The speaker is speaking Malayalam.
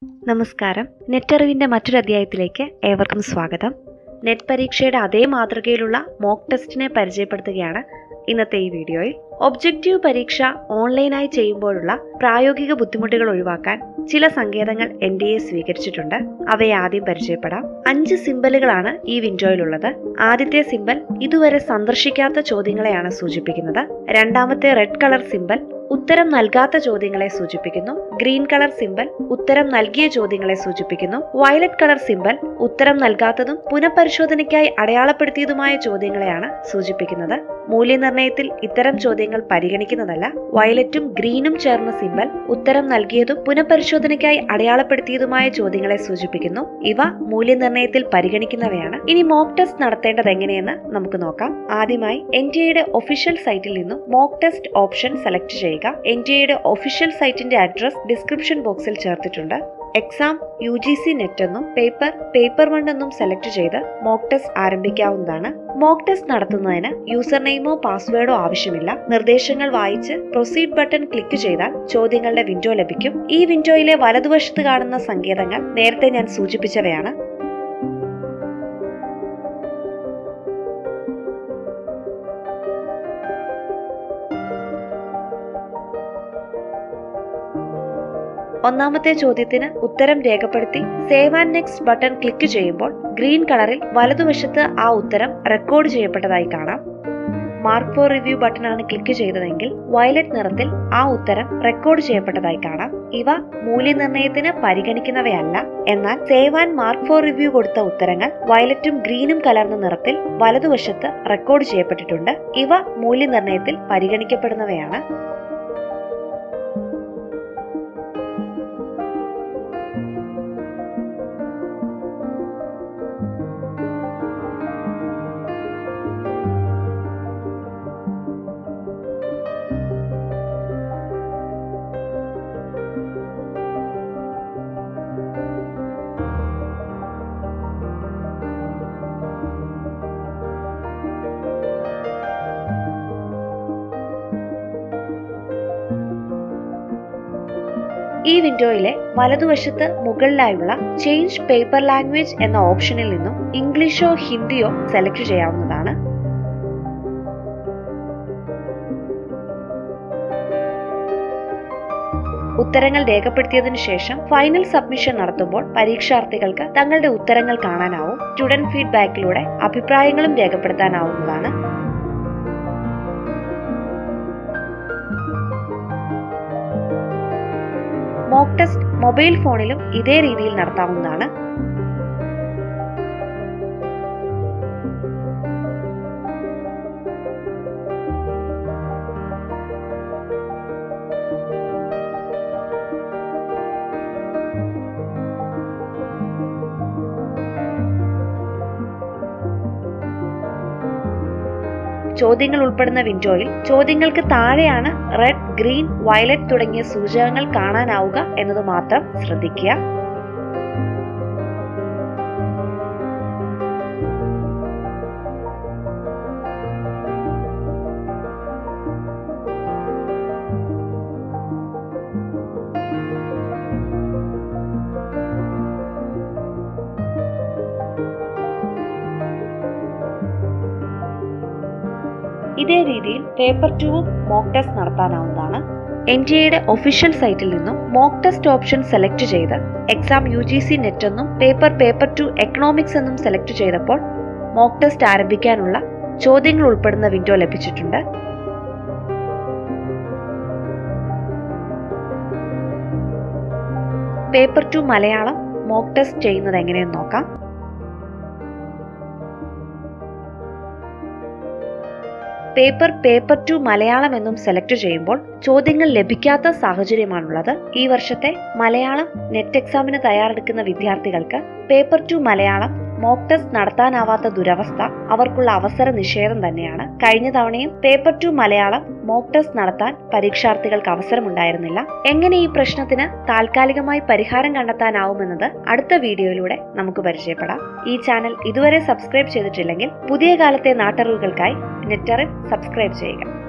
നമസ്കാരം നെറ്ററിവിന്റെ മറ്റൊരു അധ്യായത്തിലേക്ക് ഏവർക്കും സ്വാഗതം നെറ്റ് പരീക്ഷയുടെ അതേ മാതൃകയിലുള്ള മോക്ക് ടെസ്റ്റിനെ പരിചയപ്പെടുത്തുകയാണ് ഇന്നത്തെ ഈ വീഡിയോയിൽ ഒബ്ജക്റ്റീവ് പരീക്ഷ ഓൺലൈനായി ചെയ്യുമ്പോഴുള്ള പ്രായോഗിക ബുദ്ധിമുട്ടുകൾ ഒഴിവാക്കാൻ ചില സങ്കേതങ്ങൾ എൻ ഡി എ സ്വീകരിച്ചിട്ടുണ്ട് അവയെ ആദ്യം പരിചയപ്പെടാം അഞ്ച് സിമ്പലുകളാണ് ഈ വിൻഡോയിലുള്ളത് ആദ്യത്തെ സിമ്പൽ ഇതുവരെ സന്ദർശിക്കാത്ത ചോദ്യങ്ങളെയാണ് സൂചിപ്പിക്കുന്നത് രണ്ടാമത്തെ റെഡ് കളർ സിമ്പൽ ഉത്തരം നൽകാത്ത ചോദ്യങ്ങളെ സൂചിപ്പിക്കുന്നു ഗ്രീൻ കളർ സിമ്പൽ ഉത്തരം നൽകിയ ചോദ്യങ്ങളെ സൂചിപ്പിക്കുന്നു വയലറ്റ് കളർ സിമ്പൽ ഉത്തരം നൽകാത്തതും പുനഃപരിശോധനയ്ക്കായി അടയാളപ്പെടുത്തിയതുമായ ചോദ്യങ്ങളെയാണ് സൂചിപ്പിക്കുന്നത് മൂല്യനിർണ്ണയത്തിൽ ഇത്തരം ചോദ്യങ്ങൾ പരിഗണിക്കുന്നതല്ല വയലറ്റും ഗ്രീനും ചേർന്ന സിമ്പൽ ഉത്തരം നൽകിയതും പുനഃപരിശോധനയ്ക്കായി അടയാളപ്പെടുത്തിയതുമായ ചോദ്യങ്ങളെ സൂചിപ്പിക്കുന്നു ഇവ മൂല്യനിർണ്ണയത്തിൽ പരിഗണിക്കുന്നവയാണ് ഇനി മോക്ക് ടെസ്റ്റ് നടത്തേണ്ടത് എങ്ങനെയെന്ന് നമുക്ക് നോക്കാം ആദ്യമായി എൻ ടി എയുടെ ഒഫീഷ്യൽ സൈറ്റിൽ നിന്നും മോക്ക് ടെസ്റ്റ് ഓപ്ഷൻ സെലക്ട് ചെയ്യുക എൻ ടി എയുടെ ഒഫീഷ്യൽ സൈറ്റിന്റെ അഡ്രസ് ഡിസ്ക്രിപ്ഷൻ ബോക്സിൽ ചേർത്തിട്ടുണ്ട് exam U G C net എന്നും പേപ്പർ പേപ്പർ വൺ എന്നും സെലക്ട് ചെയ്ത് മോക്ക് ടെസ്റ്റ് ആരംഭിക്കാവുന്നതാണ് മോക്ക് ടെസ്റ്റ് നടത്തുന്നതിന് യൂസർ നെയിമോ പാസ്വേഡോ ആവശ്യമില്ല നിർദ്ദേശങ്ങൾ വായിച്ച് പ്രൊസീഡ് ബട്ടൺ ക്ലിക്ക് ചെയ്താൽ ചോദ്യങ്ങളുടെ വിൻഡോ ലഭിക്കും ഈ വിൻഡോയിലെ വലതുവശത്ത് കാണുന്ന സങ്കേതങ്ങൾ നേരത്തെ ഞാൻ സൂചിപ്പിച്ചവയാണ് ഒന്നാമത്തെ ചോദ്യത്തിന് ഉത്തരം രേഖപ്പെടുത്തി save and next button click ചെയ്യുമ്പോൾ ഗ്രീൻ കളറിൽ വലതുവശത്ത് ആ ഉത്തരം റെക്കോർഡ് ചെയ്യപ്പെട്ടതായി കാണാം മാർക്ക് ഫോർ റിവ്യൂ ബട്ടൺ ആണ് ക്ലിക്ക് ചെയ്തതെങ്കിൽ വയലറ്റ് നിറത്തിൽ ആ ഉത്തരം റെക്കോർഡ് ചെയ്യപ്പെട്ടതായി കാണാം ഇവ മൂല്യനിർണ്ണയത്തിന് പരിഗണിക്കുന്നവയല്ല എന്നാൽ save and mark for review കൊടുത്ത ഉത്തരങ്ങൾ വയലറ്റും ഗ്രീനും കലർന്ന നിറത്തിൽ വലതുവശത്ത് റെക്കോർഡ് ചെയ്യപ്പെട്ടിട്ടുണ്ട് ഇവ മൂല്യനിർണ്ണയത്തിൽ പരിഗണിക്കപ്പെടുന്നവയാണ് ഈ വിൻഡോയിലെ വലതുവശത്ത് മുകളിലായുള്ള ചേഞ്ച് പേപ്പർ ലാംഗ്വേജ് എന്ന ഓപ്ഷനിൽ നിന്നും ഇംഗ്ലീഷോ ഹിന്ദിയോ സെലക്ട് ചെയ്യാവുന്നതാണ് ഉത്തരങ്ങൾ രേഖപ്പെടുത്തിയതിനു ശേഷം ഫൈനൽ സബ്മിഷൻ നടത്തുമ്പോൾ പരീക്ഷാർത്ഥികൾക്ക് തങ്ങളുടെ ഉത്തരങ്ങൾ കാണാനാവും സ്റ്റുഡന്റ് ഫീഡ്ബാക്കിലൂടെ അഭിപ്രായങ്ങളും രേഖപ്പെടുത്താനാവുന്നതാണ് മോക്ക് ടെസ്റ്റ് മൊബൈൽ ഫോണിലും ഇതേ രീതിയിൽ നടത്താവുന്നതാണ് ചോദ്യങ്ങൾ ഉൾപ്പെടുന്ന വിൻഡോയിൽ ചോദ്യങ്ങൾക്ക് താഴെയാണ് റെഡ് ഗ്രീൻ വയലറ്റ് തുടങ്ങിയ സൂചകങ്ങൾ കാണാനാവുക എന്നത് മാത്രം ശ്രദ്ധിക്കുക ഇതേ രീതിയിൽ പേപ്പർ ടുവും മോക്ക് ടെസ്റ്റ് നടത്താനാവുന്നതാണ് എൻ ടി എയുടെ ഒഫീഷ്യൽ സൈറ്റിൽ നിന്നും മോക്ക് ടെസ്റ്റ് ഓപ്ഷൻ സെലക്ട് ചെയ്ത് exam U G C net എന്നും പേപ്പർ പേപ്പർ ടു എക്കണോമിക്സ് എന്നും സെലക്ട് ചെയ്തപ്പോൾ മോക്ക് ടെസ്റ്റ് ആരംഭിക്കാനുള്ള ചോദ്യങ്ങൾ ഉൾപ്പെടുന്ന വിൻഡോ ലഭിച്ചിട്ടുണ്ട് paper two Malayalam mock test ചെയ്യുന്നത് എങ്ങനെയെന്ന് നോക്കാം പേപ്പർ പേപ്പർ ടു മലയാളം എന്നും സെലക്ട് ചെയ്യുമ്പോൾ ചോദ്യങ്ങൾ ലഭിക്കാത്ത സാഹചര്യമാണുള്ളത് ഈ വർഷത്തെ മലയാളം നെറ്റ് എക്സാമിന് തയ്യാറെടുക്കുന്ന വിദ്യാർത്ഥികൾക്ക് paper two Malayalam mock test നടത്താനാവാത്ത ദുരവസ്ഥ അവർക്കുള്ള അവസര നിഷേധം തന്നെയാണ് കഴിഞ്ഞ തവണയും paper two Malayalam mock test നടത്താൻ പരീക്ഷാർത്ഥികൾക്ക് അവസരമുണ്ടായിരുന്നില്ല എങ്ങനെ ഈ പ്രശ്നത്തിന് താൽക്കാലികമായി പരിഹാരം കണ്ടെത്താനാവുമെന്നത് അടുത്ത വീഡിയോയിലൂടെ നമുക്ക് പരിചയപ്പെടാം ഈ ചാനൽ ഇതുവരെ സബ്സ്ക്രൈബ് ചെയ്തിട്ടില്ലെങ്കിൽ പുതിയ കാലത്തെ നാട്ടറിവുകൾക്കായി നെറ്ററിൽ സബ്സ്ക്രൈബ് ചെയ്യുക